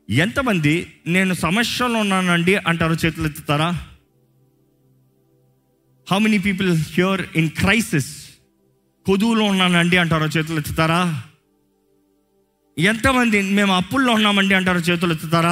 ఎంతమంది నేను సమస్యలో ఉన్నానండి అంటారు చేతులు ఎత్తుతారా how many people who're in crisis కొదువులో ఉన్నానండి అంటారో చేతులు ఎత్తుతారా ఎంతమంది మేము అప్పుల్లో ఉన్నామండి అంటారో చేతులు ఎత్తుతారా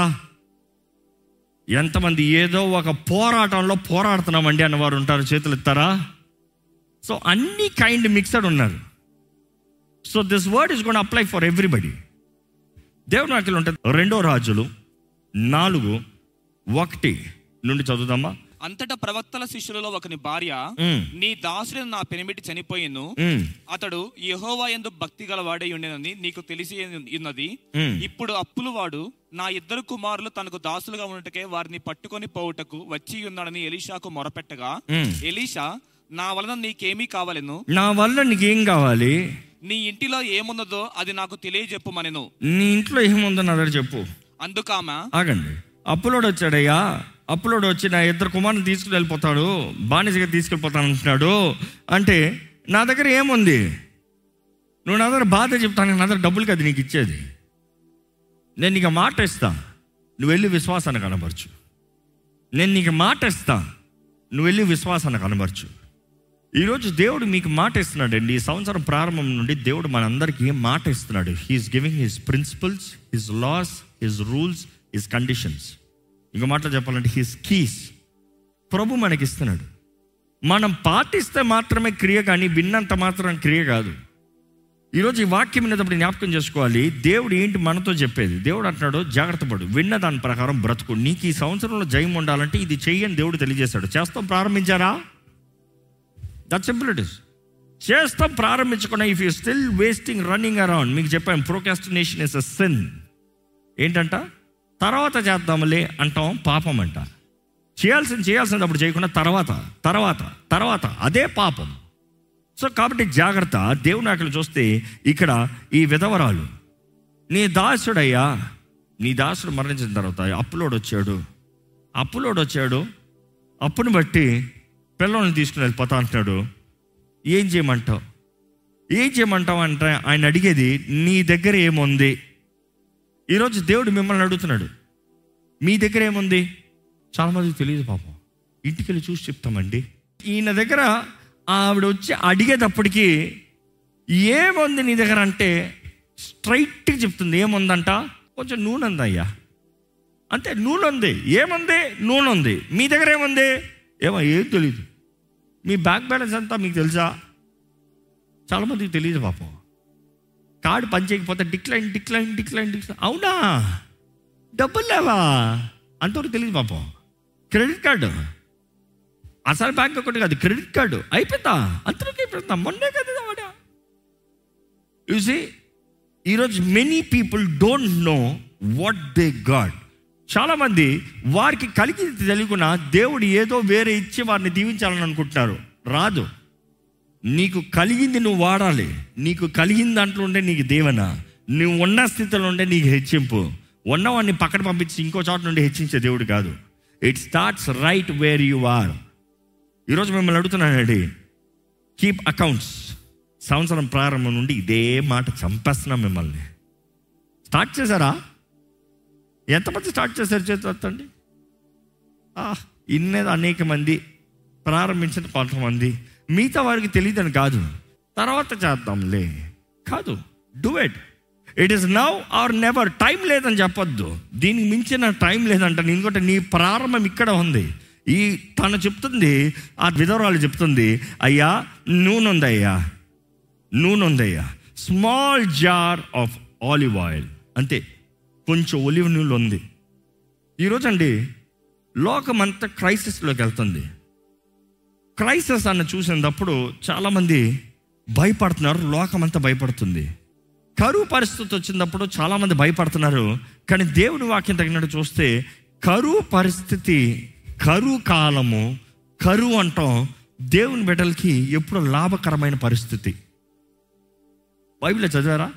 ఎంతమంది ఏదో ఒక పోరాటంలో పోరాడుతున్నామండి అన్నవారు ఉంటారు చేతులు ఎత్తారా సో అన్ని కైండ్ మిక్సడ్ ఉన్నారు so this word is gonna apply for everybody దేవుని వాక్యం ఉంటుంది రెండో రాజులు నాలుగు ఒకటి నుండి చదువుదామా అంతటా ప్రవక్తల శిష్యులలో ఒకని భార్య మ్మ్. నీ దాసుడు నా పెనిమిటి చనిపోయిను మ్మ్. అతడు యెహోవా యందు భక్తి గలవాడై ఉండేనని నీకు తెలిసి ఉన్నది మ్మ్. ఇప్పుడు అప్పులు వాడు నా ఇద్దరు కుమారులు తనకు దాసులుగా ఉన్నట్టుకే వారిని పట్టుకొని పోవుటకు వచ్చి ఉన్నాడని ఎలీషాకు మొరపెట్టగా మ్మ్. ఎలీషా నా వలన నీకేమీ కావాలను నా వల్ల నీకేం కావాలి నీ ఇంటిలో ఏమున్నదో అది నాకు తెలియజెప్పుమనెను నీ ఇంట్లో ఏముందో నా దగ్గర చెప్పు అందుకామె ఆగండి అప్పులోడు వచ్చాడయ్యా అప్పులోడు వచ్చి నా ఇద్దరు కుమారుని తీసుకుని వెళ్ళిపోతాడు బానిసగా తీసుకెళ్ళిపోతాను అంటున్నాడు అంటే నా దగ్గర ఏముంది నువ్వు నా దగ్గర బాధ చెప్తాను నా దగ్గర డబ్బులు కదా నీకు ఇచ్చేది నేను నీకు మాట ఇస్తా నువ్వు వెళ్ళి విశ్వాసాన్ని కనబరచు నేను నీకు మాట ఇస్తా నువ్వు వెళ్ళి విశ్వాసాన్ని కనబరచు ఈరోజు దేవుడు మీకు మాట ఇస్తున్నాడండి ఈ సంవత్సరం ప్రారంభం నుండి దేవుడు మనందరికీ మాట ఇస్తున్నాడు he's giving his principles his laws his rules his conditions ఇంకో మాటలో చెప్పాలంటే హిస్ కీస్ ప్రభు మనకి ఇస్తున్నాడు మనం పాటిస్తే మాత్రమే క్రియ కానీ విన్నంత మాత్రం క్రియ కాదు ఈరోజు ఈ వాక్యం వినేటప్పుడు జ్ఞాపకం చేసుకోవాలి దేవుడు ఏంటి మనతో చెప్పేది దేవుడు అంటున్నాడు జాగ్రత్త పడు విన్న దాని ప్రకారం బ్రతుకు నీకు ఈ సంవత్సరంలో జయం ఉండాలంటే ఇది చెయ్యని దేవుడు తెలియజేశాడు చేస్తాం ప్రారంభించారా దట్ సింపుల్ ఇట్ ఇస్ చేస్తాం ప్రారంభించకుండా if you still wasting running around మీకు చెప్పాను ప్రోకాస్టినేషన్ ఇస్ అ సిన్ ఏంటంట తర్వాత చేద్దాంలే అంటాం పాపం అంట చేయాల్సింది చేయాల్సింది అప్పుడు చేయకుండా తర్వాత తర్వాత తర్వాత అదే పాపం సో కాబట్టి జాగ్రత్త దేవుని అక్కడ చూస్తే ఇక్కడ ఈ విధవరాలు నీ దాసుడయ్యా నీ దాసుడు మరణించిన తర్వాత అప్పులోడు వచ్చాడు అప్పులోడు వచ్చాడు అప్పుని బట్టి పిల్లల్ని తీసుకుని వెళ్ళిపోతా అంటున్నాడు ఏం చేయమంటావు ఏం చేయమంటావు అంటే ఆయన అడిగేది నీ దగ్గర ఏముంది ఈరోజు దేవుడు మిమ్మల్ని అడుగుతున్నాడు మీ దగ్గర ఏముంది చాలామందికి తెలియదు పాపం ఇంటికి వెళ్ళి చూసి చెప్తామండి ఈయన దగ్గర ఆవిడ వచ్చి అడిగేటప్పటికి ఏముంది నీ దగ్గర అంటే స్ట్రైట్గా చెప్తుంది ఏముందంట కొంచెం నూనె ఉందయ్యా అంతే నూనె ఉంది ఏముంది నూనె ఉంది మీ దగ్గర ఏముంది ఏమో ఏం తెలియదు మీ బ్యాంక్ బ్యాలెన్స్ అంతా మీకు తెలుసా చాలామందికి తెలియదు పాపం కార్డు పని చేయకపోతే డిక్లైన్ డిక్లైన్ డిక్లైన్ డిక్లైన్ అవునా డబ్బులు లేవా అంతవరకు తెలియదు పాపం క్రెడిట్ కార్డు అసలు బ్యాంక్ ఒకటి కాదు క్రెడిట్ కార్డు అయిపోయిందా అంతవరకు అయిపోయిందా మొన్నే కదా వాడా చూసి ఈరోజు many people don't know what the God చాలామంది వారికి కలిగి తెలియకుండా దేవుడు ఏదో వేరే ఇచ్చి వారిని దీవించాలని అనుకుంటున్నారు రాదు నీకు కలిగింది నువ్వు వాడాలి నీకు కలిగిన దాంట్లో ఉండే నీకు దేవన నువ్వు ఉన్న స్థితిలో ఉండే నీకు హెచ్చింపు ఉన్నవాడిని పక్కన పంపించి ఇంకో చోట నుండి హెచ్చించే దేవుడు కాదు it starts right where you are ఈరోజు మిమ్మల్ని అడుగుతున్నానండి కీప్ అకౌంట్స్ సంవత్సరం ప్రారంభం నుండి ఇదే మాట చంపేస్తున్నాం మిమ్మల్ని స్టార్ట్ చేశారా ఎంతమంది స్టార్ట్ చేశారు చేతి ఎత్తండి ఆ, ఇన్నేది అనేక మంది ప్రారంభించిన కొంతమంది మిగతా వారికి తెలియదని కాదు తర్వాత చేద్దాంలే కాదు do it it is now or never time లేదని చెప్పొద్దు దీనికి మించిన టైం లేదంట ఇంకోటి నీ ప్రారంభం ఇక్కడ ఉంది ఈ తను చెప్తుంది ఆ విధవరాలు చెప్తుంది అయ్యా నూనె ఉంది అయ్యా నూనె ఉందయ్యా small jar of olive oil అంతే కొంచెం ఒలివ్ నూనె ఉంది ఈరోజు అండి లోకమంతా క్రైసిస్లోకి వెళ్తుంది క్రైసిస్ అన్న చూసినప్పుడు చాలామంది భయపడుతున్నారు లోకమంతా భయపడుతుంది కరువు పరిస్థితి వచ్చినప్పుడు చాలామంది భయపడుతున్నారు కానీ దేవుని వాక్యం తగినట్టు చూస్తే కరువు పరిస్థితి కరువు కాలము కరువు అంటాం దేవుని బిడ్డలకి ఎప్పుడు లాభకరమైన పరిస్థితి బైబిల్లో చదివారా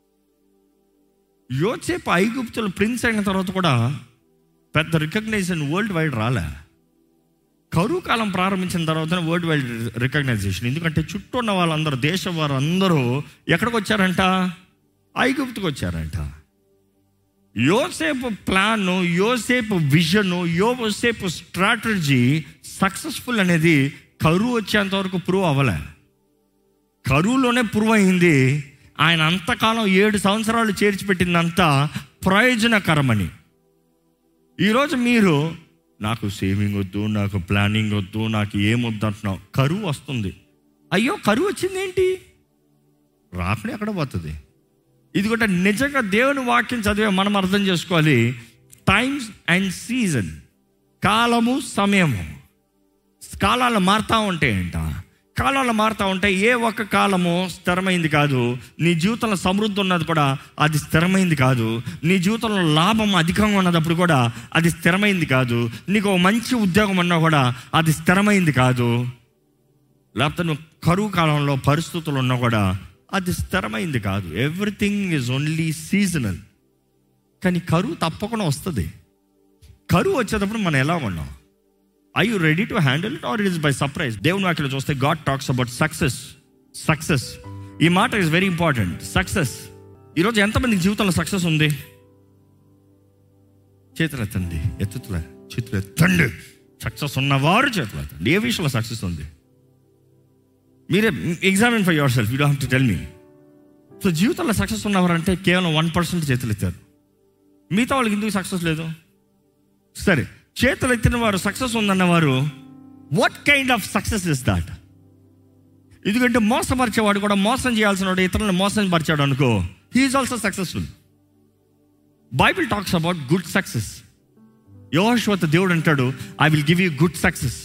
యోసేపు ఐగుప్తులు ప్రిన్స్ అయిన తర్వాత కూడా పెద్ద రికగ్నైజేషన్ వరల్డ్ వైడ్ రాలే కరువు కాలం ప్రారంభించిన తర్వాత వరల్డ్ వైడ్ రికగ్నైజేషన్ ఎందుకంటే చుట్టూ ఉన్న వాళ్ళందరూ దేశం వారు అందరూ ఎక్కడికి వచ్చారంట ఐగుప్తుకు వచ్చారంట యోసేపు ప్లాన్ యోసేపు విజన్ యోసేపు స్ట్రాటజీ సక్సెస్ఫుల్ అనేది కరువు వచ్చేంత వరకు ప్రూవ్ అవ్వలే కరువులోనే ప్రూవ్ అయింది ఆయన అంతకాలం ఏడు సంవత్సరాలు చేర్చిపెట్టిందంతా ప్రయోజనకరమని ఈరోజు మీరు నాకు సేవింగ్ వద్దు నాకు ప్లానింగ్ వద్దు నాకు ఏమొద్దు అంటున్నావు కరువు వస్తుంది అయ్యో కరువు వచ్చింది ఏంటి రాకుండా ఎక్కడ పోతుంది ఇది కూడా నిజంగా దేవుని వాక్యం చదివే మనం అర్థం చేసుకోవాలి టైమ్స్ అండ్ సీజన్ కాలము సమయము కాలాలు మారుతూ ఉంటాయంట కాలాలు మారుతూ ఉంటాయి ఏ ఒక్క కాలము స్థిరమైంది కాదు నీ జీవితంలో సమృద్ధి ఉన్నది కూడా అది స్థిరమైంది కాదు నీ జీవితంలో లాభం అధికంగా ఉన్నదప్పుడు కూడా అది స్థిరమైంది కాదు నీకు ఒక మంచి ఉద్యోగం ఉన్నా కూడా అది స్థిరమైంది కాదు లేకపోతే నువ్వు కరువు కాలంలో పరిస్థితులు ఉన్నా కూడా అది స్థిరమైంది కాదు ఎవ్రీథింగ్ ఈజ్ ఓన్లీ సీజనల్ కానీ కరువు తప్పకుండా వస్తుంది కరువు వచ్చేటప్పుడు మనం ఎలా ఉన్నాం are you ready to handle it or it is by surprise దేవుని వాక్యలో చూస్తే God talks about success success ఈ మాట ఇస్ వెరీ ఇంపార్టెంట్ సక్సెస్ ఈరోజు ఎంతమందికి జీవితంలో సక్సెస్ ఉంది చేతులు ఎత్తండి ఎత్తుతులే చేతులు ఎత్తండి సక్సెస్ ఉన్నవారు చేతులు ఎత్తండి ఏ విషయంలో సక్సెస్ ఉంది మీరే examine for your self you don't to tell me so జీవితంలో సక్సెస్ ఉన్నవారంటే కేవలం వన్ పర్సెంట్ చేతులు ఎత్తారు మిగతా వాళ్ళకి ఎందుకు సక్సెస్ లేదు సరే చేతులు ఎత్తిన వారు సక్సెస్ ఉందన్నవారు what kind of success is that ఎందుకంటే మోసపరిచేవాడు కూడా మోసం చేయాల్సిన వాడు ఇతరులను మోసం పరిచాడు అనుకో he's also successful Bible talks about good success యోశ్వత దేవుడు అంటాడు I will give you good success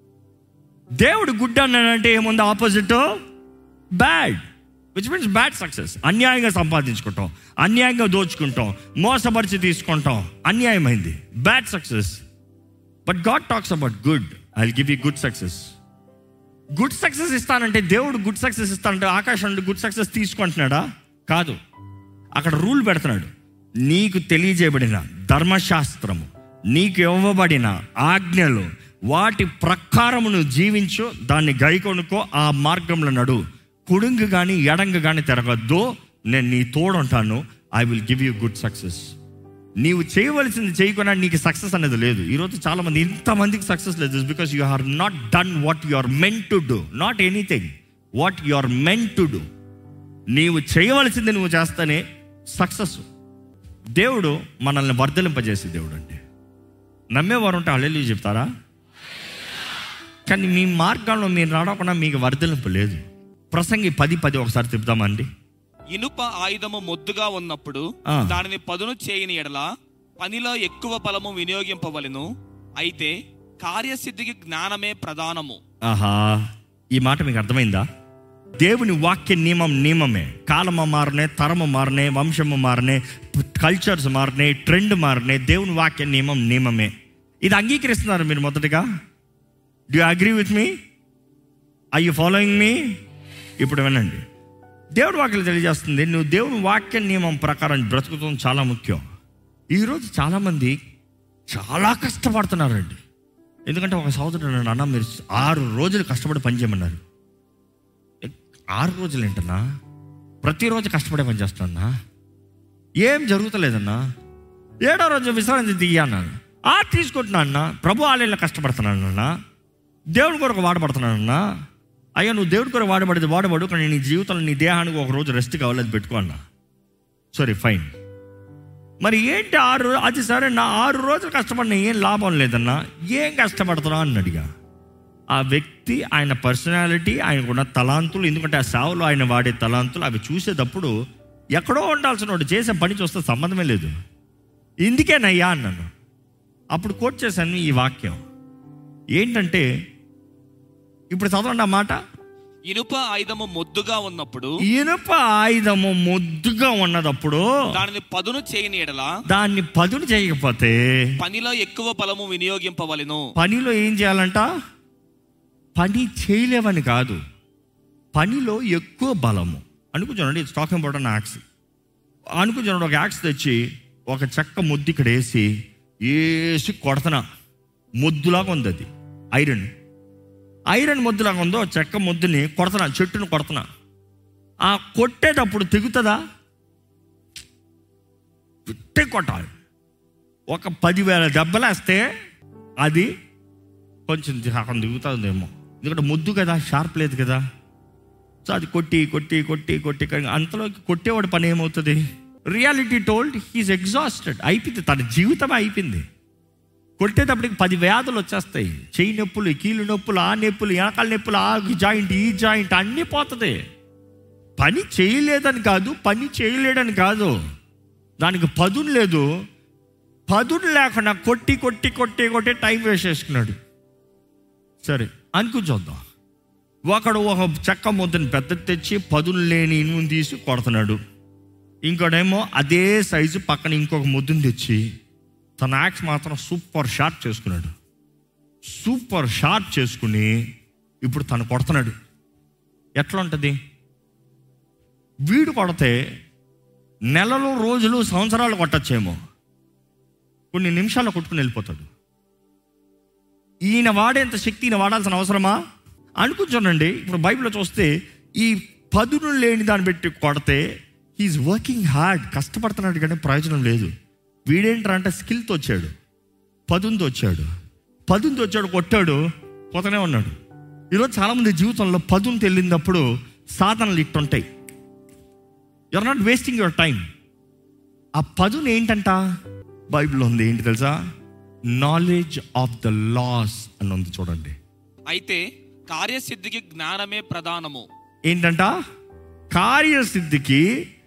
దేవుడు గుడ్ అన్నాడంటే ఏముంది opposite bad which means bad success అన్యాయంగా సంపాదించుకుంటాం అన్యాయంగా దోచుకుంటాం మోసపరిచి తీసుకుంటాం అన్యాయమైంది bad success but God talks about good I will give you good success good success ఇస్తానంటే దేవుడు గుడ్ సక్సెస్ ఇస్తానంటే ఆకాశం నుండి గుడ్ సక్సెస్ తీసుకుంటున్నాడా కాదు అక్కడ రూల్ పెడుతున్నాడు నీకు తెలియజేయబడిన ధర్మశాస్త్రము నీకు ఇవ్వబడిన ఆజ్ఞలు వాటి ప్రకారము నువ్వు జీవించు దాన్ని గైకొనుకో ఆ మార్గంలో నడు కుడుంగు కానీ ఎడంగు కానీ తిరగద్దు నేను నీ తోడుంటాను I will give you good success నీవు చేయవలసింది చేయకుండా నీకు సక్సెస్ అనేది లేదు ఈరోజు చాలా మంది ఇంతమందికి సక్సెస్ లేదు because you are not done what you are meant to do not anything what you are meant to do నీవు చేయవలసింది నువ్వు చేస్తానే సక్సెస్ దేవుడు మనల్ని వర్ధలింపజేసే దేవుడు అంటే నమ్మేవారు ఉంటే అల్లెలు చెప్తారా కానీ మీ మార్గంలో మీరు నడవకుండా మీకు వర్ధలింపు లేదు ప్రసంగి పది పది ఒకసారి చెప్తామండి ఇనుప ఆయుధము మొద్దుగా ఉన్నప్పుడు ఆ. దానిని పదును చేయని ఎడల పనిలో ఎక్కువ బలము వినియోగింపవలెను అయితే కార్యసిద్ధికి జ్ఞానమే ప్రధానము ఆహా ఈ మాట మీకు అర్థమైందా దేవుని వాక్య నియమం నియమమే కాలము మారనే తరము మారనే వంశము మారనే కల్చర్స్ మారనే ట్రెండ్ మారనే దేవుని వాక్య నియమం నియమమే ఇది అంగీకరిస్తున్నారు మీరు మొదటిగా do agree with me I you following me ఇప్పుడు వినండి దేవుడి వాక్యం తెలియజేస్తుంది నువ్వు దేవుని వాక్య నియమం ప్రకారం బ్రతుకుతాం చాలా ముఖ్యం ఈరోజు చాలామంది చాలా కష్టపడుతున్నారండి ఎందుకంటే ఒక సహోదరుడు అన్నాడు, అన్న మీరు ఆరు రోజులు కష్టపడి పని చేయమన్నారు ఏ, ఆరు రోజులు ఏంటన్నా ప్రతిరోజు కష్టపడే పని చేస్తున్నా ఏం జరుగుతలేదన్నా ఏడో రోజు విశ్రాంతి దియ్యా అన్నాను ఆ తీసుకుంటున్నా అన్న ప్రభు ఆలయంలో కష్టపడుతున్నానన్నా దేవుడి కొరకు వాడబడుతున్నానన్నా అయ్యా నువ్వు దేవుడి కొరకు వాడబడేది వాడబడు కానీ నీ జీవితంలో నీ దేహానికి ఒక రోజు రెస్ట్ కావాలి అది పెట్టుకో అన్నా సారీ ఫైన్ మరి ఏంటి ఆరు రో- అది సరే నా ఆరు రోజులు కష్టపడినా ఏం లాభం లేదన్నా ఏం కష్టపడుతున్నా అని అడిగా ఆ వ్యక్తి ఆయన పర్సనాలిటీ ఆయనకున్న తలాంతులు ఎందుకంటే ఆ సేవలో ఆయన వాడే తలాంతులు అవి చూసేటప్పుడు ఎక్కడో ఉండాల్సిన వాడు చేసే పని చూస్తే సంబంధమే లేదు ఇందుకేనయ్యా అన్నాను అప్పుడు కోట్ చేశాను ఈ వాక్యం ఏంటంటే ఇప్పుడు చదవండి ఆ మాట ఇనుప ఆయుధము మొద్దుగా ఉన్నప్పుడు ఇనుప ఆయుధము ముద్దుగా ఉన్నదప్పుడు దానిని పదును చేయని ఎడల దాన్ని పదును చేయకపోతే పనిలో ఎక్కువ బలము వినియోగింపవలెను పనిలో ఏం చేయాలంట పని చేయలేవని కాదు పనిలో ఎక్కువ బలము అనుకుంటున్నాడు it's talking about an axe అనుకుంటున్నాడు ఒక యాక్స్ తెచ్చి ఒక చెక్క ముద్దు ఇక్కడ వేసి వేసి కొడతనా ముద్దులాగా ఉంది అది ఐరన్ ఐరన్ ముద్దులాగా ఉందో చెక్క ముద్దుని కొడతనా చెట్టును కొడతనా ఆ కొట్టేటప్పుడు తెగుతుందా గట్టి కొట్టాలి ఒక పదివేల దెబ్బలేస్తే అది కొంచెం సగం దిగుతుందేమో ఎందుకంటే ముద్దు కదా షార్ప్ లేదు కదా సో అది కొట్టి కొట్టి కొట్టి కొట్టి కానీ అంతలోకి కొట్టేవాడు పని ఏమవుతుంది రియాలిటీ టోల్డ్ హీఈస్ ఎగ్జాస్టెడ్ అయిపోయింది తన జీవితం అయిపోయింది కొట్టేటప్పటికి పది వ్యాధులు వచ్చేస్తాయి చెయ్యి నొప్పులు కీళ్ళు నొప్పులు ఆ నొప్పులు వెనకాల నొప్పులు ఆ జాయింట్ ఈ జాయింట్ అన్నీ పోతుంది పని చేయలేదని కాదు పని చేయలేడని కాదు దానికి పదును లేదు పదును లేకుండా కొట్టి కొట్టి కొట్టి కొట్టి టైం వేస్ట్ చేసుకున్నాడు సరే అనుకుంచొద్దాం ఒకడు ఒక చెక్క ముద్దని పెద్ద తెచ్చి పదును లేని ఇనుముని తీసి కొడుతున్నాడు ఇంకోడేమో అదే సైజు పక్కన ఇంకొక ముద్దుని తెచ్చి తన యాక్స్ మాత్రం సూపర్ షార్ప్ చేసుకున్నాడు సూపర్ షార్ప్ చేసుకుని ఇప్పుడు తను కొడుతున్నాడు ఎట్లా ఉంటుంది వీడు కొడితే నెలలు రోజులు సంవత్సరాలు కొట్టచ్చేమో కొన్ని నిమిషాలు కొట్టుకుని వెళ్ళిపోతాడు ఈయన వాడేంత శక్తి ఈయన వాడాల్సిన అవసరమా అనుకుంటానండి ఇప్పుడు బైబిల్లో చూస్తే ఈ పదును లేని దాన్ని పెట్టి కొడితే హీఈస్ వర్కింగ్ హార్డ్ కష్టపడుతున్నాడు కానీ ప్రయోజనం లేదు వీడేంటారు అంటే స్కిల్తో వచ్చాడు పదుంతో వచ్చాడు పదుంతో వచ్చాడు కొట్టాడు పోతూనే ఉన్నాడు ఈరోజు చాలామంది జీవితంలో పదును తెలియనప్పుడు సాధనలు ఇట్టుంటాయి you're not wasting your time ఆ పదును ఏంటంట బైబిల్లో ఉంది ఏంటి తెలుసా నాలెడ్జ్ ఆఫ్ ద లాస్ అని ఉంది చూడండి అయితే కార్యసిద్ధికి జ్ఞానమే ప్రధానము ఏంటంట కార్యసిద్ధికి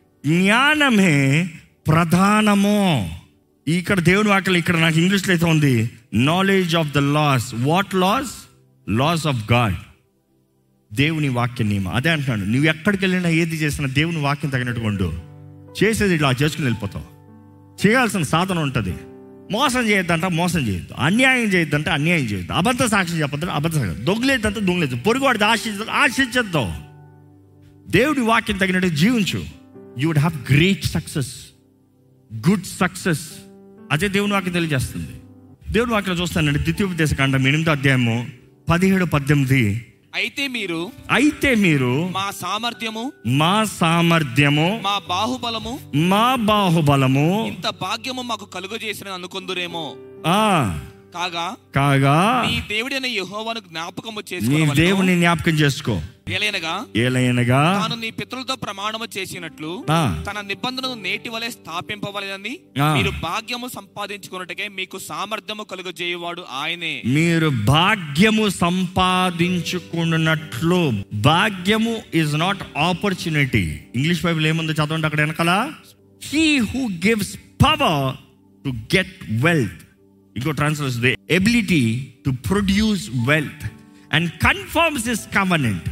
జ్ఞానమే ప్రధానము ఇక్కడ దేవుని వాక్యం ఇక్కడ నాకు ఇంగ్లీష్లో అయితే ఉంది knowledge of the laws what laws laws of God దేవుని వాక్య నియమం అదే అంటున్నాను నువ్వు ఎక్కడికి వెళ్ళినా ఏది చేసినా దేవుని వాక్యం తగినట్టుగా ఉండు చేసేది ఇలా చేసుకుని వెళ్ళిపోతావు చేయాల్సిన సాధన ఉంటుంది మోసం చేయొద్దంట మోసం చేయొద్దు అన్యాయం చేయొద్దంటే అన్యాయం చేయొద్దు అబద్ధ సాక్షి చెప్పొద్దంటే అబద్ధ సాక్షి దొంగలేదంటే దొంగలేదు పొరుగువాడిది ఆశించ ఆశించద్దు దేవుడి వాక్యం తగినట్టు జీవించు you would have great success good success అదే దేవుని వాక్యం తెలియజేస్తుంది దేవుని వాక్యం చూస్తానండి ద్వితీయోపదేశ కాండం ఎనిమిదో అధ్యాయము పదిహేడు పద్దెనిమిది అయితే మీరు అయితే మీరు మా సామర్థ్యము మా సామర్థ్యము మా బాహుబలము మా బాహుబలము ఇంత భాగ్యము మాకు కలుగజేసిన అనుకుందురేమో ఆ కాగా కాగా నీ దేవుడైన యెహోవాను జ్ఞాపకము నీ చేసుకుని దేవుని జ్ఞాపకం చేసుకో ఏలైనగా ఏలైనగా తాను నీ పితరులతో ప్రమాణము చేసినట్లు ఆ, తన నిబంధనను నేటి వలె స్థాపింపవలెనని ఆ. మీరు భాగ్యము సంపాదించుకున్నట్టుకే మీకు సామర్థ్యము కలుగజేయువాడు ఆయనే మీరు భాగ్యము సంపాదించుకున్నట్లు భాగ్యము is not opportunity English Bible ఏముంది చదవండి అక్కడ వెనకాల he who gives power to get wealth ఇంకో translation the ability to produce wealth and confirms this covenant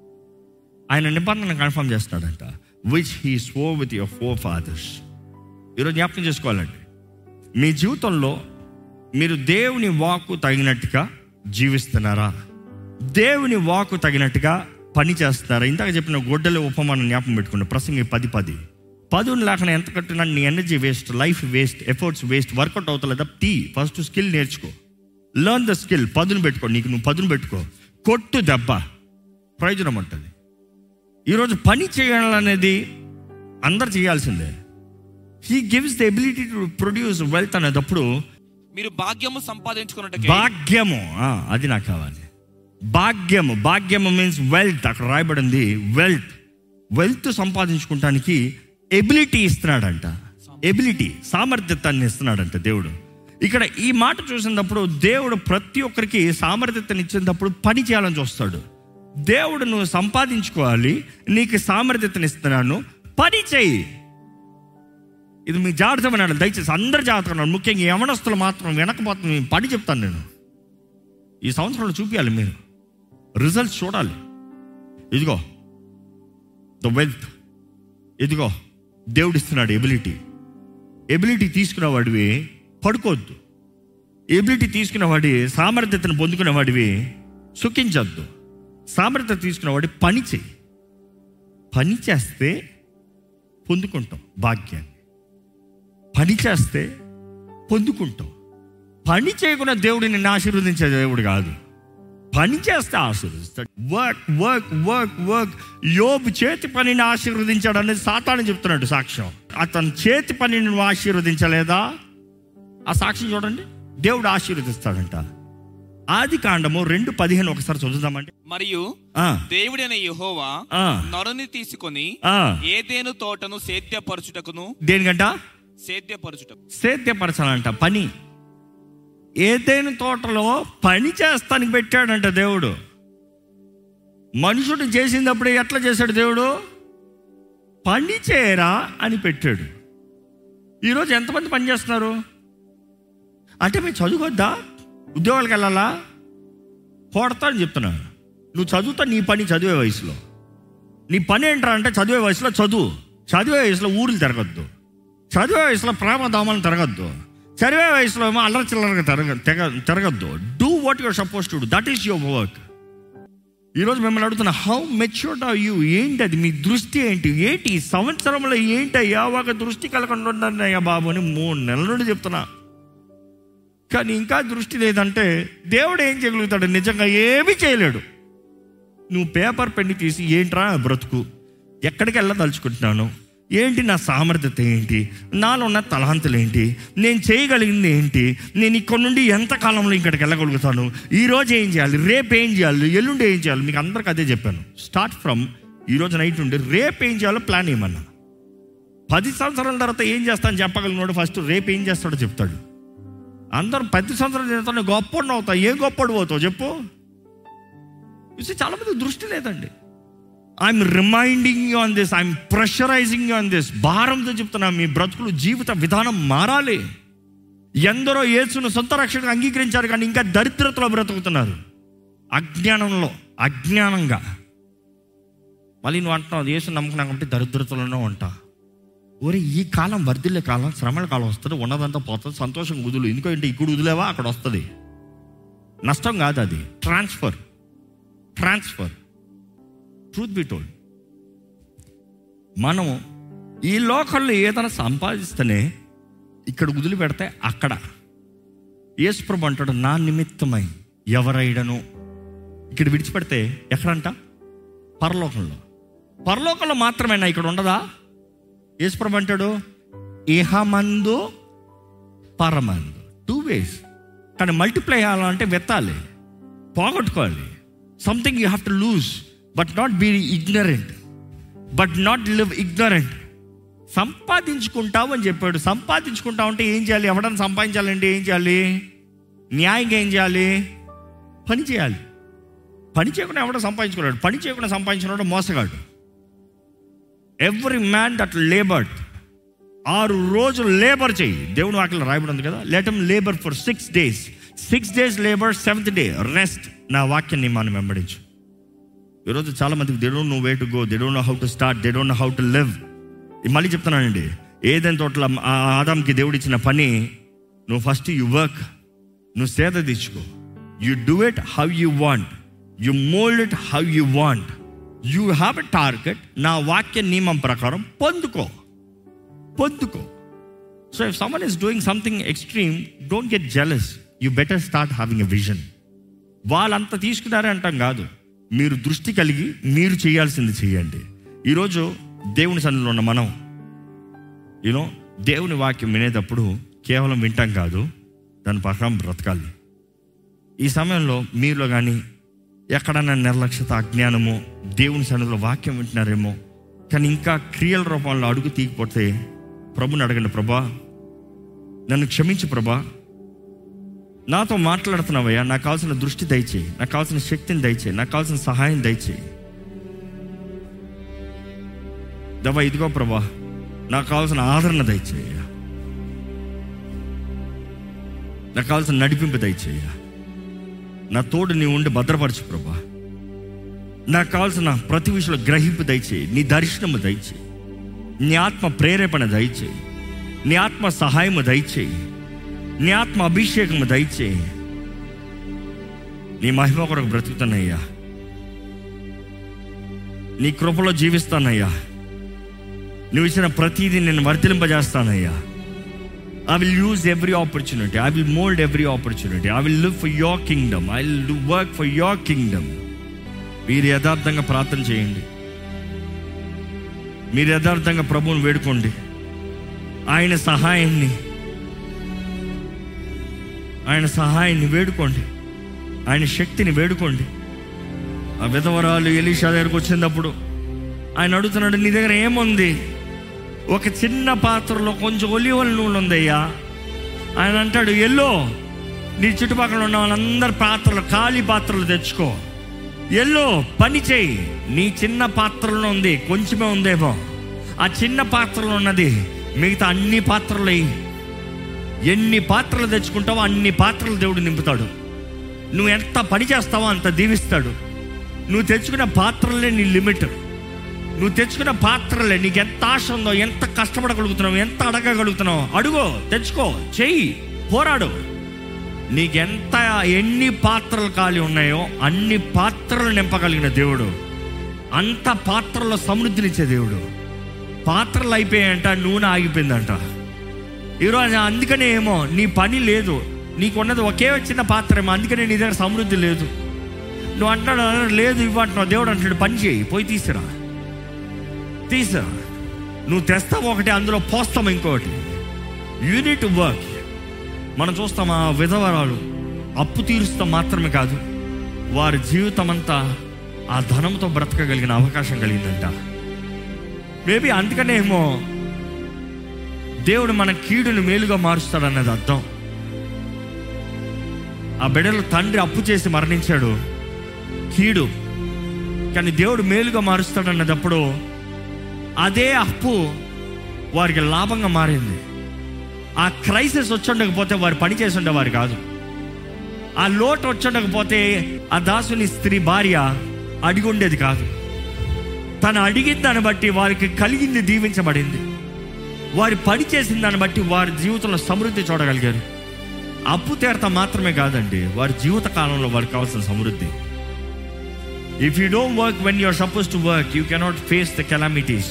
ఆయన నిబంధన కన్ఫర్మ్ చేస్తాడంట which he swore with your forefathers ఈరోజు జ్ఞాపకం చేసుకోవాలండి మీ జీవితంలో మీరు దేవుని వాక్కు తగినట్టుగా జీవిస్తున్నారా దేవుని వాక్కు తగినట్టుగా పని చేస్తున్నారా ఇందాక చెప్పిన గొడ్డలి ఉపమానం జ్ఞాపకం పెట్టుకున్న ప్రసంగి పది పది పదును లేకుండా ఎంత కట్టినా నీ energy waste life waste efforts waste work out అవుతలేదా టీ ఫస్ట్ స్కిల్ నేర్చుకో లర్న్ ద స్కిల్ పదును పెట్టుకో నీకు నువ్వు పదును పెట్టుకో కొట్టు దెబ్బ ప్రయోజనం ఉంటుంది ఈరోజు పని చేయాలనేది అందరు చేయాల్సిందే he gives the ability to produce wealth అనేటప్పుడు మీరు భాగ్యము సంపాదించుకున్నట్టుకే భాగ్యము ఆ, అది నాకు కావాలి భాగ్యము భాగ్యము మీన్స్ వెల్త్ అక్కడ రాయబడింది వెల్త్ వెల్త్ సంపాదించుకుంటానికి ఎబిలిటీ ఇస్తున్నాడంట ఎబిలిటీ సామర్థ్యతాన్ని ఇస్తున్నాడంట దేవుడు ఇక్కడ ఈ మాట చూసినప్పుడు దేవుడు ప్రతి ఒక్కరికి సామర్థ్యతను ఇచ్చినప్పుడు పని చేయాలని చూస్తాడు దేవుడు నువ్వు సంపాదించుకోవాలి నీకు సామర్థ్యతను ఇస్తున్నాను పని చేయి ఇది మీ జాగ్రత్త వినాలి దయచేసి అందరు జాగ్రత్త వినాలి ముఖ్యంగా యవనస్తులు మాత్రం వెనకపోతుంది పని చెప్తాను నేను ఈ సంవత్సరంలో చూపించాలి మీరు రిజల్ట్స్ చూడాలి ఇదిగో ద వెల్త్ ఇదిగో దేవుడు ఇస్తున్నాడు ఎబిలిటీ ఎబిలిటీ తీసుకున్న వాడివి పడుకోవద్దు ఎబిలిటీ తీసుకున్న వాడి సామర్థ్యతను పొందుకున్న వాడివి సుఖించద్దు సామర్థ్యత తీసుకున్న వాడి పని చేయి పని చేస్తే పొందుకుంటాం భాగ్యాన్ని పని చేస్తే పొందుకుంటాం పని చేయకుండా దేవుడు నిన్ను ఆశీర్వదించే దేవుడు కాదు పని చేస్తే ఆశీర్వదిస్తాడు వర్క్ వర్క్ వర్క్ వర్క్ యోబు చేతి పనిని ఆశీర్వదించాడు అనేది సాతాను చెప్తున్నాడు సాక్ష్యం అతని చేతి పని నువ్వు ఆశీర్వదించలేదా ఆ సాక్షి చూడండి దేవుడు ఆశీర్వదిస్తాడంట ఆది కాండము రెండు పదిహేను ఒకసారి చదువుదామండి మరియు ఆ, దేవుడైన యెహోవా ఆ, నరుని తీసుకొని ఆ. ఏదేను తోటను సేద్యపరచుటకును దేనికంట సేద్యపరచుటకు సేద్యపరచాలంట పని ఏదైనా తోటలో పని చేస్తానికి పెట్టాడంట దేవుడు మనుషుడు చేసినప్పుడు ఎట్లా చేశాడు దేవుడు పని చేయరా అని పెట్టాడు ఈరోజు ఎంతమంది పని చేస్తున్నారు అంటే మీరు చదువుకోద్దా ఉద్యోగాలకు వెళ్ళాలా కొడతా అని చెప్తున్నాను నువ్వు చదువుతా నీ పని చదివే వయసులో నీ పని ఏంట్రా అంటే చదివే వయసులో చదువు చదివే వయసులో ఊర్లు తిరగద్దు చదివే వయసులో ప్రేమ దామాలను తిరగద్దు చదివే వయసులో ఏమో అల్లరి చిల్లరగా తిరగ తెగ తిరగద్దు do what your suppose to do that is your work ఈరోజు మిమ్మల్ని అడుగుతున్నా హౌ మెచ్యూర్డ్ ఆర్ యూ ఏంటి అది మీ దృష్టి ఏంటి ఏంటి ఈ సంవత్సరంలో ఏంటయ్యా ఒక దృష్టి కలగకుండా ఉందన్నయ్యా బాబు అని మూడు నెలల నుండి చెప్తున్నా కానీ ఇంకా దృష్టి లేదంటే దేవుడు ఏం చేయగలుగుతాడు నిజంగా ఏమీ చేయలేడు నువ్వు పేపర్ పెన్ను తీసి ఏంట్రా నా బ్రతుకు ఎక్కడికి వెళ్ళదలుచుకుంటున్నాను ఏంటి నా సామర్థ్యత ఏంటి నాలో ఉన్న తలాంతులు ఏంటి నేను చేయగలిగింది ఏంటి నేను ఇక్కడ నుండి ఎంత కాలంలో ఇక్కడికి వెళ్ళగలుగుతాను ఈ రోజు ఏం చేయాలి రేపు ఏం చేయాలి ఎల్లుండి ఏం చేయాలి మీకు అందరికి అదే చెప్పాను స్టార్ట్ ఫ్రమ్ ఈ రోజు నైట్ నుండి రేపు ఏం చేయాలో ప్లాన్ ఏమన్నా పది సంవత్సరాల తర్వాత ఏం చేస్తాను చెప్పగలిగినాడు ఫస్ట్ రేపు ఏం చేస్తాడో చెప్తాడు అందరూ పది సంవత్సరాలు చేస్తాను గొప్పడు అవుతావు ఏం గొప్పడు పోతావు చెప్పు చూసి చాలా మంది దృష్టి లేదండి I'm reminding you on this I'm pressurising you on this భారంతో చెప్తున్నా మీ బ్రతుకులు జీవిత విధానం మారాలి ఎందరో యేసును సొంత రక్షణగా అంగీకరించారు కానీ ఇంకా దరిద్రతలో బ్రతుకుతున్నారు అజ్ఞానంలో అజ్ఞానంగా మళ్ళీ నువ్వు అంటున్నావు యేసు నమ్ముకున్నా కాబట్టి దరిద్రతలోనే ఉంటా ఒరే ఈ కాలం వర్ధిల్లే కాలం శ్రమల కాలం వస్తుంది ఉన్నదంతా పోతుంది సంతోషం వదులు ఎందుకంటే ఇక్కడ వదిలేవా అక్కడ వస్తుంది నష్టం కాదు అది transfer transfer truth be told మనం ఈ లోకల్లో ఏదైనా సంపాదిస్తేనే ఇక్కడ వదిలిపెడితే అక్కడ యేసుప్రభు అంటాడు నా నిమిత్తమై ఎవరైడను ఇక్కడ విడిచిపెడితే ఎక్కడంట పరలోకంలో పరలోకంలో మాత్రమేనా ఇక్కడ ఉండదా యేసుప్రభు అంటాడు ఇహమందు పరమందు టూ వేస్ కానీ మల్టిప్లై అవ్వాలంటే వెత్తాలి పోగొట్టుకోవాలి something you have to lose but not be ignorant but not live ignorant సంపాదించుకుంటావు అని చెప్పాడు సంపాదించుకుంటావు అంటే ఏం చేయాలి ఎవడన్నా సంపాదించాలంటే ఏం చేయాలి న్యాయంగా ఏం చేయాలి పని చేయాలి పని చేయకుండా ఎవడో సంపాదించుకున్నాడు పని చేయకుండా సంపాదించుకున్నాడు మోసగాడు ఎవ్రీ మ్యాన్ దట్ లేబర్డ్ ఆరు రోజులు లేబర్ చేయి దేవుని వాక్యం రాయబడి ఉంది కదా let labour for six days six days labour seventh day rest నా వాక్యాన్ని మనం వెంబడించు ఈరోజు చాలా మందికి they don't know way to go they don't know how to start they don't know how to live మళ్ళీ చెప్తున్నానండి ఏదైనా తోటల ఆ ఆదాంకి దేవుడు ఇచ్చిన పని నువ్వు ఫస్ట్ యు వర్క్ నువ్వు సేద తెచ్చుకో you do it how you want you mould it how you want you have a target నా వాక్య నియమం ప్రకారం పొందుకో పొందుకో so if someone is doing something extreme don't get jealous you better start having a vision వాళ్ళంతా తీసుకున్నారే అంటాం కాదు మీరు దృష్టి కలిగి మీరు చేయాల్సింది చేయండి ఈరోజు దేవుని సన్నిధిలో ఉన్న మనం యూనో దేవుని వాక్యం వినేటప్పుడు కేవలం వింటాం కాదు దాని ప్రకారం బ్రతకాలి ఈ సమయంలో మీలో కానీ ఎక్కడన్నా నిర్లక్ష్యత అజ్ఞానము దేవుని సన్నిధిలో వాక్యం వింటున్నారేమో కానీ ఇంకా క్రియల రూపంలో అడుగు తీయకపోతే ప్రభుని అడగండి ప్రభా నన్ను క్షమించు ప్రభా నాతో మాట్లాడుతున్నావయ్యా నాకు కావాల్సిన దృష్టి దయచేయి నాకు కావాల్సిన శక్తిని దయచేయి నాకు కావాల్సిన సహాయం దయచేయి దవా ఇదిగో ప్రభా నాకు కావాల్సిన ఆదరణ దయచేయ నాకు కావాల్సిన నడిపింపు దయచేయ నా తోడు నీ ఉండి భద్రపరచు ప్రభా నాకు కావాల్సిన ప్రతి విషయంలో గ్రహింపు దయచేయి నీ దర్శనము దయచేయి నీ ఆత్మ ప్రేరేపణ దయచేయి నీ ఆత్మ సహాయము దయచేయి నీ ఆత్మ అభిషేకము దయచేయి నీ మహిమ కొరకు బ్రతుకుతానయ్యా నీ కృపలో జీవిస్తానయ్యా నువ్వు ఇచ్చిన ప్రతిదీ నేను వర్తింపజేస్తానయ్యా I will use every opportunity I will mould every opportunity I will live for your kingdom I will do work for your kingdom మీరు యథార్థంగా ప్రార్థన చేయండి మీరు యథార్థంగా ప్రభువుని వేడుకోండి ఆయన సహాయాన్ని ఆయన సహాయాన్ని వేడుకోండి ఆయన శక్తిని వేడుకోండి ఆ విధవరాలు ఎలీషా దగ్గరకు వచ్చినప్పుడు ఆయన అడుగుతున్నాడు నీ దగ్గర ఏముంది ఒక చిన్న పాత్రలో కొంచెం ఒలివల నూనె ఉందయ్యా ఆయన అంటాడు ఎల్లో నీ చుట్టుపక్కల ఉన్న వాళ్ళందరి పాత్రలు ఖాళీ పాత్రలు తెచ్చుకో ఎల్లో పని చేయి నీ చిన్న పాత్రలో ఉంది కొంచెమే ఉందేమో ఆ చిన్న పాత్రలో ఉన్నది మిగతా అన్ని పాత్రలు వేయి. ఎన్ని పాత్రలు తెచ్చుకుంటావో అన్ని పాత్రలు దేవుడు నింపుతాడు నువ్వు ఎంత పని చేస్తావో అంత దీవిస్తాడు నువ్వు తెచ్చుకున్న పాత్రలే నీ లిమిట్ నువ్వు తెచ్చుకున్న పాత్రలే నీకు ఎంత ఆశ ఉందో ఎంత కష్టపడగలుగుతున్నావు ఎంత అడగగలుగుతున్నావు అడుగో తెచ్చుకో చెయ్యి పోరాడు నీకెంత ఎన్ని పాత్రలు ఖాళీ ఉన్నాయో అన్ని పాత్రలు నింపగలిగిన దేవుడు అంత పాత్రలో సమృద్ధినిచ్చే దేవుడు పాత్రలు అయిపోయాయంట నూనె ఆగిపోయిందంట ఈరోజు అందుకనే ఏమో నీ పని లేదు నీకున్నది ఒకే చిన్న పాత్ర ఏమో అందుకనే నీ దగ్గర సమృద్ధి లేదు నువ్వు అంటున్నాడు లేదు ఇవ్వంటున్నావు దేవుడు అంటాడు పని చేయి పోయి తీసురా తీసురా నువ్వు తెస్తావు ఒకటి అందులో పోస్తాం ఇంకొకటి యూనిట్ వర్క్ మనం చూస్తాం ఆ విధవరాలు అప్పు తీరుస్తాం మాత్రమే కాదు వారి జీవితం అంతా ఆ ధనంతో బ్రతకగలిగిన అవకాశం కలిగిందంట మేబీ అందుకనే ఏమో దేవుడు మన కీడును మేలుగా మారుస్తాడు అన్నది అర్థం ఆ బిడ్డలు తండ్రి అప్పు చేసి మరణించాడు కీడు కానీ దేవుడు మేలుగా మారుస్తాడు అన్నదప్పుడు అదే అప్పు వారికి లాభంగా మారింది ఆ క్రైసిస్ వచ్చుండకపోతే వారు పని చేసి ఉండేవారు కాదు ఆ లోటు వచ్చుండకపోతే ఆ దాసుని స్త్రీ భార్య అడిగి ఉండేది కాదు తను అడిగిన దాన్ని బట్టి వారికి కలిగింది దీవించబడింది వారి పని చేసిన దాన్ని బట్టి వారి జీవితంలో సమృద్ధి చూడగలిగారు అప్పు తీరత మాత్రమే కాదండి వారి జీవిత కాలంలో వారికి కావాల్సిన సమృద్ధి if you don't work when you're suppose to work you cannot face the calamities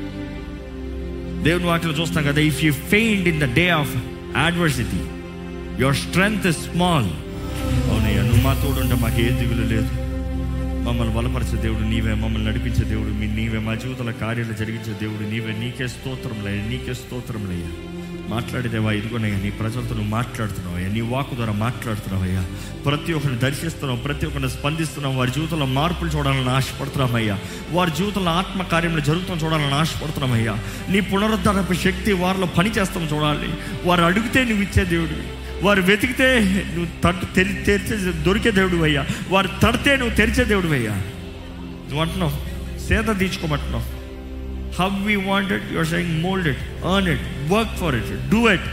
దేవుని వాటిలో చూస్తాం కదా if you faint in the day of adversity your strength is small అవునయ్యా నువ్వు మా తోడుంటే మాకు ఏ దిగులు లేదు మమ్మల్ని బలపరిచే దేవుడు నీవే మమ్మల్ని నడిపించే దేవుడు మీ నీవే మా జీవితంలో కార్యాలు జరిగించే దేవుడు నీవే నీకే స్తోత్రంలయ్య నీకే స్తోత్రంలయ్యా మాట్లాడేదేవా ఇదిగోనయ్యా నీ ప్రజలతో నువ్వు మాట్లాడుతున్నావయ్యా నీ వాకు ద్వారా మాట్లాడుతున్నావయ్యా ప్రతి ఒక్కరిని దర్శిస్తున్నావు ప్రతి ఒక్కరిని స్పందిస్తున్నావు వారి జీవితంలో మార్పులు చూడాలని ఆశపడుతున్నామయ్యా వారి జీవితంలో ఆత్మ కార్యంలో జరుగుతాం చూడాలని ఆశపడుతున్నామయ్యా నీ పునరుద్ధరణపు శక్తి వారిలో పని చేస్తాం చూడాలి వారు అడిగితే నువ్వు ఇచ్చే దేవుడు వారు వెతికితే నువ్వు తట్టు తెరి తెరిచే దొరికే దేవుడు అయ్యా వారు తడితే నువ్వు తెరిచే దేవుడు అయ్యా నువ్వు అంటున్నావు సేద తీర్చుకోమంటున్నావు how we wanted your saying mould it earn it work for it do it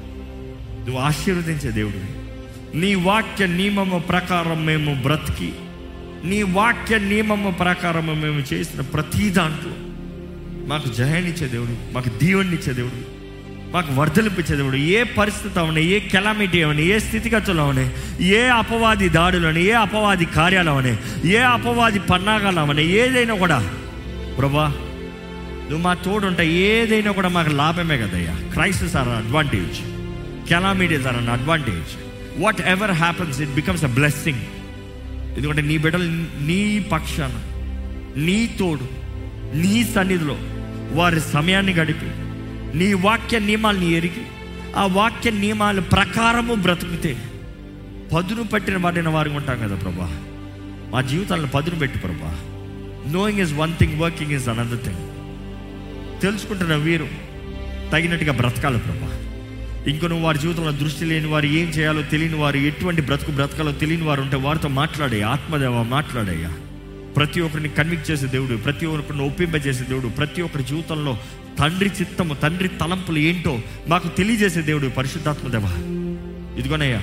నువ్వు ఆశీర్వదించే దేవుడు నీ వాక్య నియమము ప్రకారం మేము బ్రతికి నీ వాక్య నియమము ప్రకారం మేము చేసిన ప్రతి దాంట్లో మాకు జయాన్నిచ్చే దేవుడు మాకు దీవెనిచ్చే దేవుడు మాకు వర్ధలింపించే దేవుడు ఏ పరిస్థితి అవని ఏ కెలామిటీ అవని ఏ స్థితిగతులు అవని ఏ అపవాది దాడులని ఏ అపవాది కార్యాలు అవని ఏ అపవాది పన్నాగాలు అవని ఏదైనా కూడా ప్రభా నువ్వు మా తోడుంటే ఏదైనా కూడా మాకు లాభమే కదయ్యా crisis are advantage calamities are an advantage whatever happens it becomes a blessing ఎందుకంటే నీ బిడ్డలు నీ పక్షాన నీ తోడు నీ సన్నిధిలో వారి సమయాన్ని గడిపి నీ వాక్య నియమాల్ని ఎరిగి ఆ వాక్య నియమాల ప్రకారము బ్రతుకుతే పదును పట్టిన వాడిన వారు ఉంటాం కదా ప్రభా మా జీవితాలను పదును పెట్టి ప్రభా knowing is one thing working is another thing తెలుసుకుంటున్న వీరు తగినట్టుగా బ్రతకాలి ప్రభా ఇంకో నువ్వు వారి జీవితంలో దృష్టి లేని వారు ఏం చేయాలో తెలియని వారు ఎటువంటి బ్రతుకు బ్రతకాలో తెలియని వారు ఉంటే వారితో మాట్లాడే ఆత్మదేవ మాట్లాడయ్యా ప్రతి ఒక్కరిని కన్విక్ట్ చేసే దేవుడు ప్రతి ఒక్కరిని ఒప్పింపజేసే దేవుడు ప్రతి ఒక్కరి జీవితంలో తండ్రి చిత్తము తండ్రి తలంపులు ఏంటో మాకు తెలియజేసే దేవుడు పరిశుద్ధాత్మ దేవ ఇదిగోనయ్యా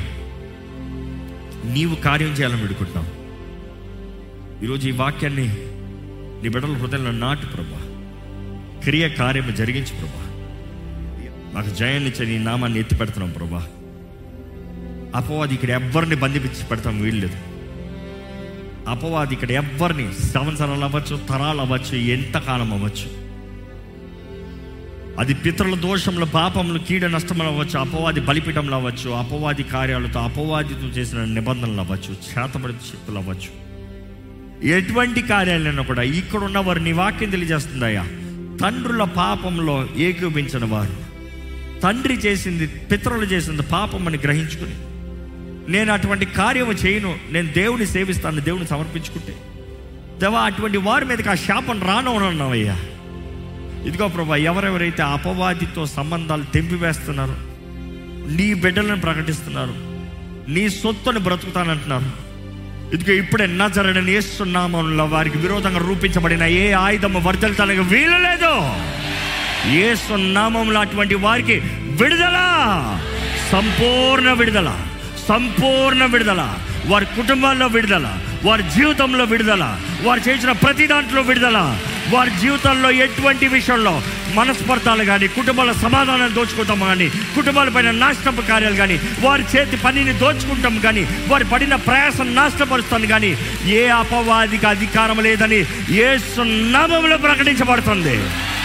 నీవు కార్యం చేయాలని పెడుకుంటున్నావు ఈరోజు ఈ వాక్యాన్ని నీ బిడ్డల హృదయంలో నాటు ప్రభా క్రియ కార్యము జరిగించు ప్రభా మాకు జయాన్నిచ్చే నీ నామాన్ని ఎత్తి పెడుతున్నాం ప్రభా అపవాది ఇక్కడ ఎవ్వరిని బంధించి పెడతాం వీల్లేదు అపవాది ఇక్కడ ఎవ్వరిని సంవత్సరాలు అవ్వచ్చు తరాలు అవ్వచ్చు ఎంతకాలం అవ్వచ్చు అది పితరుల దోషంలో పాపములు కీడ నష్టములు అవ్వచ్చు అపవాది బలిపీఠంలో అవ్వచ్చు అపవాది కార్యాలతో అపవాదితో చేసిన నిబంధనలు అవ్వచ్చు చేతబడి శక్తులు అవ్వచ్చు ఎటువంటి కార్యాలైనా కూడా ఇక్కడ ఉన్న వారు నీ వాక్యం తెలియజేస్తుందయ్యా తండ్రుల పాపంలో ఏకీభించిన వారు తండ్రి చేసింది పితరులు చేసింది పాపం అని గ్రహించుకుని నేను అటువంటి కార్యము చేయను నేను దేవుని సేవిస్తాను దేవుని సమర్పించుకుంటే దేవా అటువంటి వారి మీదకి ఆ శాపం రానవనన్నావయ్యా ఇదిగో ప్రభా ఎవరెవరైతే అపవాదితో సంబంధాలు తెంపివేస్తున్నారు నీ బిడ్డలను ప్రకటిస్తున్నారు నీ సొత్తుని బ్రతుకుతానంటున్నారు ఇదిగో ఇప్పుడే నజరడని ఏస్తున్నామంలో వారికి విరోధంగా రూపించబడిన ఏ ఆయుధము వర్దలతానికి వీలు లేదు ఏసునామంలో అటువంటి వారికి విడుదల సంపూర్ణ విడుదల సంపూర్ణ విడుదల వారి కుటుంబాల్లో విడుదల వారి జీవితంలో విడుదల వారు చేసిన ప్రతి దాంట్లో విడుదల వారి జీవితంలో ఎటువంటి విషయంలో మనస్పర్ధాలు కానీ కుటుంబాల సమాధానాలు దోచుకుంటాం కానీ కుటుంబాలపైన నాశనపు కార్యాలు కానీ వారి చేతి పనిని దోచుకుంటాం కానీ వారి పడిన ప్రయాసం నాశనపరుస్తాను కానీ ఏ అపవాదికి అధికారం లేదని ఏ సున్నామంలో ప్రకటించబడుతుంది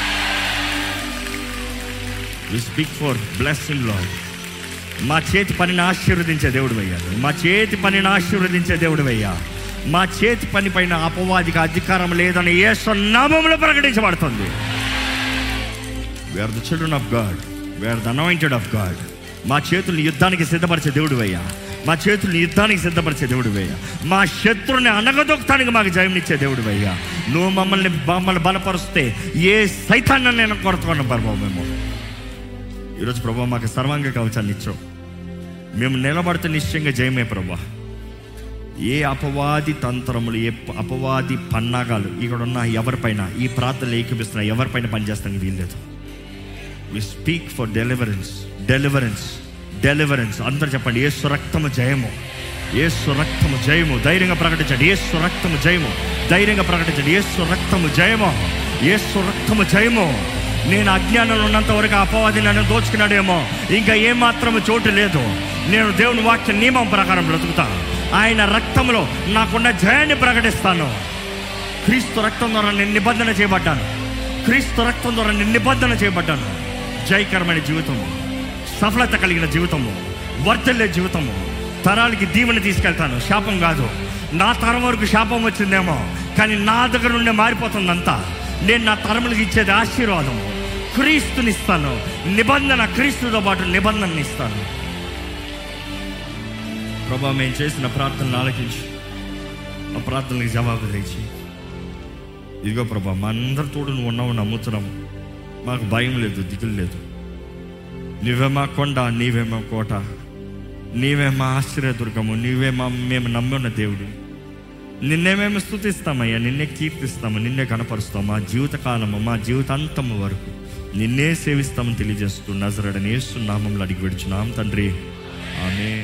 we speak for blessing Lord మా చేతి పనిని ఆశీర్వదించే దేవుడు అయ్యాడు మా చేతి పనిని ఆశీర్వదించే దేవుడు అయ్యా మా చేతి పని పైన అపవాదికి అధికారం లేదని ఏ నామంలో ప్రకటించబడుతుంది where the children of God where the anointed of God మా చేతుల్ని యుద్ధానికి సిద్ధపరిచే దేవుడు అయ్యా మా చేతుల్ని యుద్ధానికి సిద్ధపరిచే దేవుడు అయ్యా మా శత్రుని అనగదొక్కటానికి మాకు జయమిచ్చే దేవుడు అయ్యా నువ్వు మమ్మల్ని మమ్మల్ని బలపరుస్తే ఏ సైతాన్ని నేను కొడుతున్నాను ప్రభావ మేము ఈరోజు ప్రభా మాకు సర్వాంగ కవచాన్ని ఇచ్చావు మేము నిలబడితే నిశ్చయంగా జయమే ప్రభా ఏ అపవాది తంత్రములు ఏ ప- అపవాది పన్నాగాలు ఇక్కడ ఉన్న ఎవరిపైన ఈ ప్రార్థనలు ఏకీపిస్తున్న ఎవరిపైన పనిచేస్తానికి వీల్లేదు we speak for deliverance deliverance deliverance అందరు చెప్పండి ఏ సురక్తము జయము ఏ సురక్తము జయము ధైర్యంగా ప్రకటించండి ఏ సురక్తము జయము ధైర్యంగా ప్రకటించండి ఏ సురక్తము జయము ఏ సురక్తము జయము నేను అజ్ఞానంలో ఉన్నంత వరకు ఆ అపవాది నన్ను దోచుకున్నాడేమో ఇంకా ఏమాత్రము చోటు లేదు నేను దేవుని వాక్య నియమం ప్రకారం బ్రతుకుతా ఆయన రక్తంలో నాకున్న జయాన్ని ప్రకటిస్తాను క్రీస్తు రక్తం ద్వారా నేను నిబంధన చేయబడ్డాను క్రీస్తు రక్తం ద్వారా నేను నిబంధన చేయబడ్డాను జయకరమైన జీవితము సఫలత కలిగిన జీవితము వర్ధల్లే జీవితము తరాలకి దీవెన తీసుకెళ్తాను శాపం కాదు నా తరం వరకు శాపం వచ్చిందేమో కానీ నా దగ్గర నుండి మారిపోతుందంతా నేను నా తరములకు ఇచ్చేది ఆశీర్వాదము క్రీస్తునిస్తాను నిబంధన క్రీస్తుతో పాటు నిబంధనని ఇస్తాను ప్రభా మేము చేసిన ప్రార్థనలు ఆలకించి ఆ ప్రార్థనలకు జవాబు తెచ్చి ఇదిగో ప్రభా మా అందరి తోడు నువ్వు ఉన్నావు నమ్ముతున్నాము మాకు భయం లేదు దిగులు లేదు నీవే మా కొండ నీవే మా కోట నీవే మా ఆశ్చర్యదుర్గము నీవే మా మేము నమ్మున్న దేవుడు నిన్నే మేము స్థుతిస్తామయ్యా నిన్నే కీర్తిస్తాము నిన్నే కనపరుస్తాము మా జీవితకాలము మా జీవితాంతము వరకు నిన్నే సేవిస్తామని తెలియజేస్తూ నజరడని నామంలో అడిగి విడుచున్నాం తండ్రి ఆమె